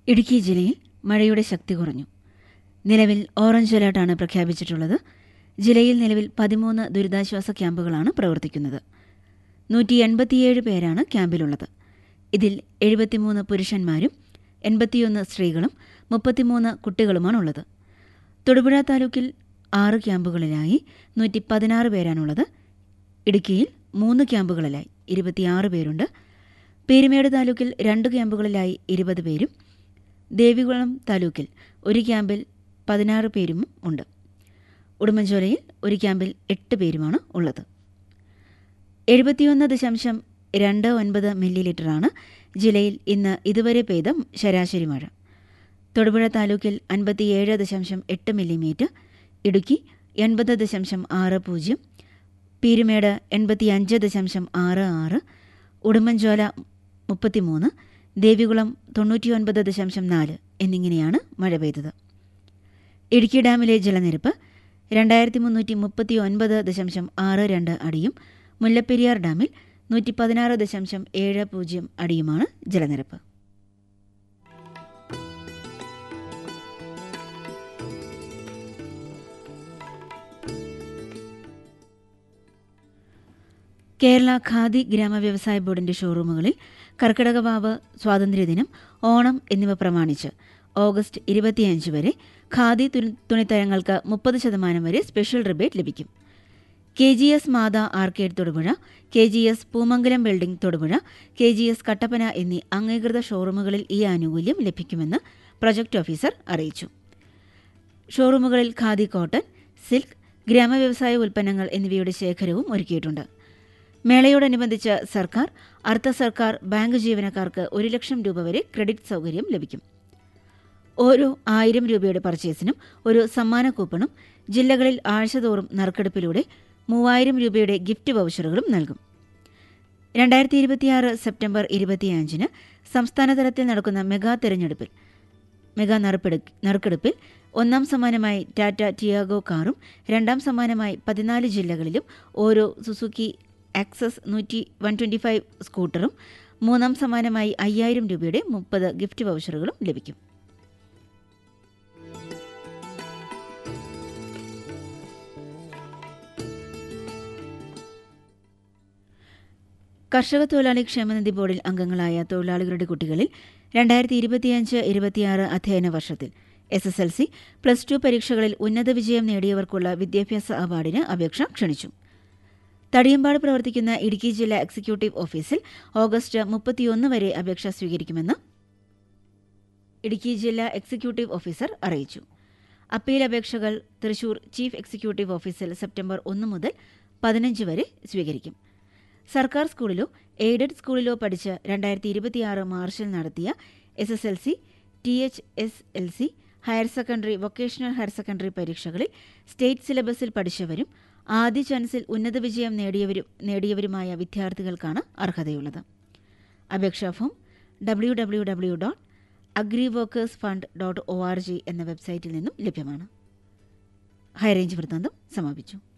ഇടുക്കി ജില്ലയിൽ മഴയുടെ ശക്തി കുറഞ്ഞു നിലവിൽ ഓറഞ്ച് അലർട്ടാണ് പ്രഖ്യാപിച്ചിട്ടുള്ളത് ജില്ലയിൽ നിലവിൽ പതിമൂന്ന് ദുരിതാശ്വാസ ക്യാമ്പുകളാണ് പ്രവർത്തിക്കുന്നത് നൂറ്റി എൺപത്തിയേഴ് പേരാണ് ക്യാമ്പിലുള്ളത് ഇതിൽ എഴുപത്തിമൂന്ന് പുരുഷന്മാരും എൺപത്തിയൊന്ന് സ്ത്രീകളും മുപ്പത്തിമൂന്ന് കുട്ടികളുമാണുള്ളത് തൊടുപുഴ താലൂക്കിൽ ആറ് ക്യാമ്പുകളിലായി നൂറ്റി പതിനാറ് പേരാണുള്ളത് ഇടുക്കിയിൽ മൂന്ന് ക്യാമ്പുകളിലായി ഇരുപത്തിയാറ് പേരുണ്ട് പേരുമേട് താലൂക്കിൽ രണ്ട് ക്യാമ്പുകളിലായി ഇരുപത് പേരും ദേവികുളം താലൂക്കിൽ ഒരു ക്യാമ്പിൽ പതിനാറ് പേരും ഉണ്ട് ഉടുമ്പൻചോലയിൽ ഒരു ക്യാമ്പിൽ എട്ട് പേരുമാണ് ഉള്ളത് എഴുപത്തിയൊന്ന് ദശാംശം രണ്ട് ഒൻപത് മില്ലി ലിറ്ററാണ് ജില്ലയിൽ ഇന്ന് ഇതുവരെ പെയ്ത ശരാശരി മഴ തൊടുപുഴ താലൂക്കിൽ അൻപത്തിയേഴ് ദശാംശം എട്ട് മില്ലിമീറ്റർ ഇടുക്കി എൺപത് ദശാംശം ആറ് പൂജ്യം പീരുമേട് എൺപത്തിയഞ്ച് ദശാംശം ആറ് ആറ് ഉടുമ്പൻചോല മുപ്പത്തിമൂന്ന് ദേവികുളം തൊണ്ണൂറ്റിയൊൻപത് ദശാംശം നാല് എന്നിങ്ങനെയാണ് മഴ പെയ്തത് ഇടുക്കി ഡാമിലെ ജലനിരപ്പ് രണ്ടായിരത്തി മുന്നൂറ്റി മുപ്പത്തി ഒൻപത് ദശാംശം ആറ് രണ്ട് അടിയും മുല്ലപ്പെരിയാർ ഡാമിൽ നൂറ്റി പതിനാറ് ദശാംശം ഏഴ് പൂജ്യം അടിയുമാണ് ജലനിരപ്പ് കേരള ഖാദി ഗ്രാമവ്യവസായ ബോർഡിന്റെ ഷോറൂമുകളിൽ കർക്കിടകവാവ് സ്വാതന്ത്ര്യദിനം ഓണം എന്നിവ പ്രമാണിച്ച് ഓഗസ്റ്റ് ഇരുപത്തിയഞ്ച് വരെ ഖാദി തുണി- തുണിത്തരങ്ങൾക്ക് മുപ്പത് ശതമാനം വരെ സ്പെഷ്യൽ റിബേറ്റ് ലഭിക്കും K G S Matha arcade Thodupuzha K G S Poomangalam building Thodupuzha K G S Kattappana എന്നീ അംഗീകൃത ഷോറൂമുകളിൽ ഈ ആനുകൂല്യം ലഭിക്കുമെന്ന് പ്രൊജക്ട് ഓഫീസർ അറിയിച്ചു ഷോറൂമുകളിൽ ഖാദി കോട്ടൺ സിൽക്ക് ഗ്രാമവ്യവസായ ഉൽപ്പന്നങ്ങൾ എന്നിവയുടെ ശേഖരവും ഒരുക്കിയിട്ടുണ്ട് മേളയോടനുബന്ധിച്ച് സർക്കാർ അർദ്ധ സർക്കാർ ബാങ്ക് ജീവനക്കാർക്ക് ഒരു ലക്ഷം രൂപ വരെ ക്രെഡിറ്റ് സൗകര്യം ലഭിക്കും ഓരോ ആയിരം രൂപയുടെ പർച്ചേസിനും ഒരു സമ്മാന കൂപ്പണും ജില്ലകളിൽ ആഴ്ചതോറും നറുക്കെടുപ്പിലൂടെ മൂവായിരം രൂപയുടെ ഗിഫ്റ്റ് വൗച്ചറുകളും നൽകും രണ്ടായിരത്തി ഇരുപത്തിയാറ് സെപ്റ്റംബർ ഇരുപത്തിയഞ്ചിന് സംസ്ഥാനതലത്തിൽ നടക്കുന്ന മെഗാ തെരഞ്ഞെടുപ്പിൽ മെഗാ നറുക്കെടു നറുക്കെടുപ്പിൽ ഒന്നാം സമ്മാനമായി ടാറ്റ ടിയാഗോ കാറും രണ്ടാം സമ്മാനമായി പതിനാല് ജില്ലകളിലും ഓരോ സുസുക്കി ആക്സസ് നൂറ്റി വൺ ട്വൻറ്റി ഫൈവ് സ്കൂട്ടറും മൂന്നാം സമ്മാനമായി അയ്യായിരം രൂപയുടെ മുപ്പത് ഗിഫ്റ്റ് വൗച്ചറുകളും ലഭിക്കും കർഷക തൊഴിലാളി ക്ഷേമനിധി ബോർഡിൽ അംഗങ്ങളായ തൊഴിലാളികളുടെ കുട്ടികളിൽ രണ്ടായിരത്തി ഇരുപത്തിയഞ്ച് ഇരുപത്തിയാറ് അധ്യയന വർഷത്തിൽ S S L C plus two പരീക്ഷകളിൽ ഉന്നത വിജയം നേടിയവർക്കുള്ള വിദ്യാഭ്യാസ അവാർഡിന് അപേക്ഷ ക്ഷണിച്ചു തടിയമ്പാട് പ്രവർത്തിക്കുന്ന ഇടുക്കി ജില്ലാ എക്സിക്യൂട്ടീവ് ഓഫീസിൽ ഓഗസ്റ്റ് മുപ്പത്തിയൊന്ന് വരെ അപേക്ഷ സ്വീകരിക്കുമെന്ന് ഇടുക്കി ജില്ലാ എക്സിക്യൂട്ടീവ് ഓഫീസർ അറിയിച്ചു അപ്പീൽ അപേക്ഷകൾ തൃശൂർ ചീഫ് എക്സിക്യൂട്ടീവ് ഓഫീസിൽ സെപ്റ്റംബർ ഒന്ന് മുതൽ പതിനഞ്ച് വരെ സ്വീകരിക്കും സർക്കാർ സ്കൂളിലോ എയ്ഡഡ് സ്കൂളിലോ പഠിച്ച് രണ്ടായിരത്തി ഇരുപത്തിയാറ് മാർച്ചിൽ നടത്തിയ S S L C T H S L C higher secondary vocational higher secondary പരീക്ഷകളിൽ സ്റ്റേറ്റ് സിലബസിൽ പഠിച്ചവരും ആദ്യ ചാൻസിൽ ഉന്നത വിജയം നേടിയവരും നേടിയവരുമായ വിദ്യാർത്ഥികൾക്കാണ് അർഹതയുള്ളത് അപേക്ഷാ form W W W dot agri workers fund dot O R G എന്ന വെബ്സൈറ്റിൽ നിന്നും ലഭ്യമാണ് ഹൈറേഞ്ച് വൃത്താന്തം സമാപിച്ചു